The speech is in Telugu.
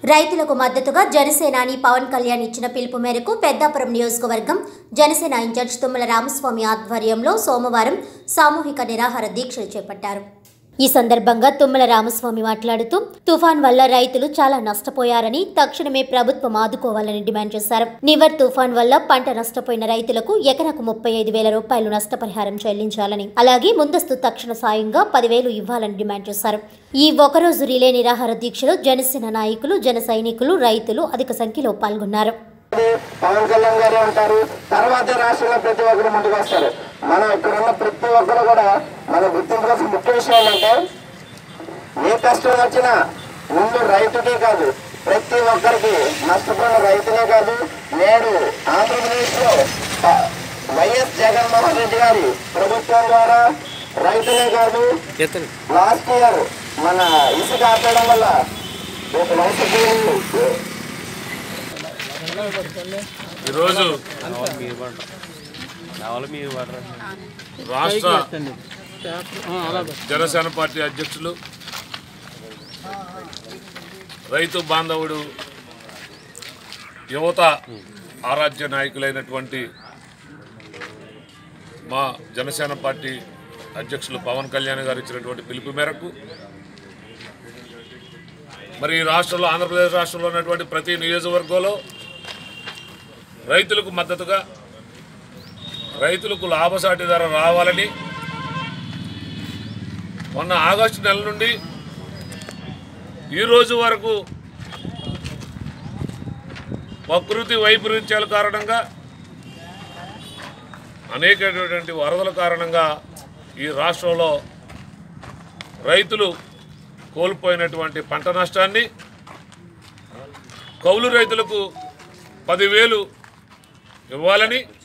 రైతులకు మద్దతుగా జనసేనాని పవన్ కళ్యాణ్ ఇచ్చిన పిలుపు మేరకు పెద్దాపురం నియోజకవర్గం జనసేన ఇన్ఛార్జ్ తుమ్మల రామస్వామి ఆధ్వర్యంలో సోమవారం సామూహిక నిరాహార దీక్షలు చేపట్టారు ఈ సందర్భంగా తుమ్మల రామస్వామి మాట్లాడుతూ తుఫాన్ వల్ల రైతులు చాలా నష్టపోయారని తక్షణమే ప్రభుత్వం ఆదుకోవాలని డిమాండ్ చేశారు నివర్ తుఫాన్ వల్ల పంట నష్టపోయిన రైతులకు ఎకరాకు ముప్పై ఐదు వేల రూపాయలు నష్టపరిహారం చెల్లించాలని అలాగే ముందస్తు తక్షణ సాయంగా పదివేలు ఇవ్వాలని డిమాండ్ చేశారు ఈ ఒకరోజు రిలే నిరాహార దీక్షలో జనసేన నాయకులు జన సైనికులు రైతులు అధిక సంఖ్యలో పాల్గొన్నారు పవన్ కళ్యాణ్ గారే ఉంటారు తర్వాత రాష్ట్రంలో ప్రతి ఒక్కరు ముందుకు వస్తారు మనం ఇక్కడ ఉన్న ప్రతి ఒక్కరు కూడా మనం గుర్తించుకోవాల్సిన ముఖ్య విషయం ఏంటంటే ఏ కష్టం వచ్చినా ముందు రైతుకే కాదు ప్రతి ఒక్కరికి నష్టపోయిన రైతులే కాదు నేడు ఆంధ్రప్రదేశ్లో ప- వైఎస్ జగన్మోహన్ రెడ్డి గారి ప్రభుత్వం ద్వారా రైతులే కాదు లాస్ట్ ఇయర్ మన ఇసుక ఆపేయడం వల్ల ఒక రైతు ఈరోజు రాష్ట్ర జనసేన పార్టీ అధ్యక్షులు రైతు బాంధవుడు యువత ఆరాధ్య నాయకులైనటువంటి మా జనసేన పార్టీ అధ్యక్షులు పవన్ కళ్యాణ్ గారు ఇచ్చినటువంటి పిలుపు మేరకు మరి ఈ రాష్ట్రంలో ఆంధ్రప్రదేశ్ రాష్ట్రంలో ఉన్నటువంటి ప్రతి నియోజకవర్గంలో రైతులకు మద్దతుగా రైతులకు లాభసాటి ధర రావాలని మొన్న ఆగస్టు నెల నుండి ఈ రోజు వరకు ప్రకృతి వైపరీత్యాల కారణంగా అనేకటువంటి వరదల కారణంగా ఈ రాష్ట్రంలో రైతులు కోల్పోయినటువంటి పంట నష్టాన్ని కౌలు రైతులకు పదివేలు ఇవ్వాలని